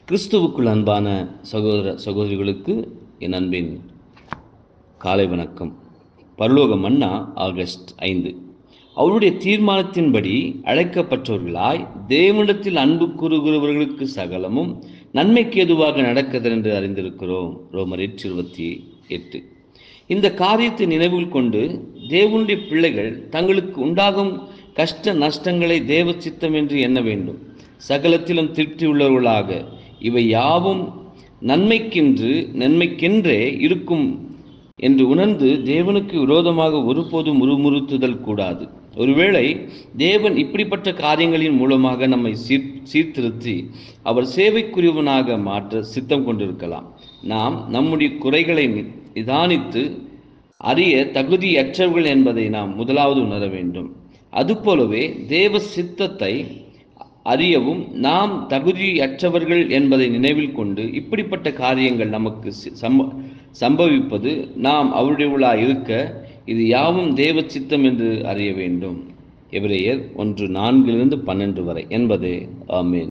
கிறிஸ்துவுக்குள் அன்பான சகோதர சகோதரிகளுக்கு என் அன்பின் காலை வணக்கம் பரலோக மன்னா ஆகஸ்ட் ஐந்து அவருடைய தீர்மானத்தின்படி அழைக்கப்பட்டவர்களாய் தேவனிடத்தில் அன்பு கூறுகிறவர்களுக்கு சகலமும் நன்மைக்கு எதுவாக நடக்கிறது என்று அறிந்திருக்கிறோம் ரோமர் எட்டு இருபத்தி எட்டு இந்த காரியத்தை நினைவில் கொண்டு தேவனுடைய பிள்ளைகள் தங்களுக்கு உண்டாகும் கஷ்ட நஷ்டங்களை தேவ சித்தம் என்று எண்ண வேண்டும் சகலத்திலும் திருப்தி உள்ளவர்களாக இவை யாவும் நன்மைக்கென்று நன்மைக்கென்றே இருக்கும் என்று உணர்ந்து தேவனுக்கு விரோதமாக ஒருபோதும் முறுமுறுத்துதல் கூடாது ஒருவேளை தேவன் இப்படிப்பட்ட காரியங்களின் மூலமாக நம்மை சீர் சீர்திருத்தி அவர் சேவைக்குரியவனாக மாற்ற சித்தம் கொண்டிருக்கலாம் நாம் நம்முடைய குறைகளை நிதானித்து அறிய தகுதியற்றவர்கள் என்பதை நாம் முதலாவது உணர வேண்டும் அதுபோலவே தேவ சித்தத்தை அறியவும் நாம் தகுதியற்றவர்கள் என்பதை நினைவில் கொண்டு இப்படிப்பட்ட காரியங்கள் நமக்கு சம்ப சம்பவிப்பது நாம் அவருடையவளா இருக்க இது யாவும் தேவ சித்தம் என்று அறிய வேண்டும் எபிரேயர் ஒன்று நான்கிலிருந்து பன்னெண்டு வரை என்பது ஆமேன்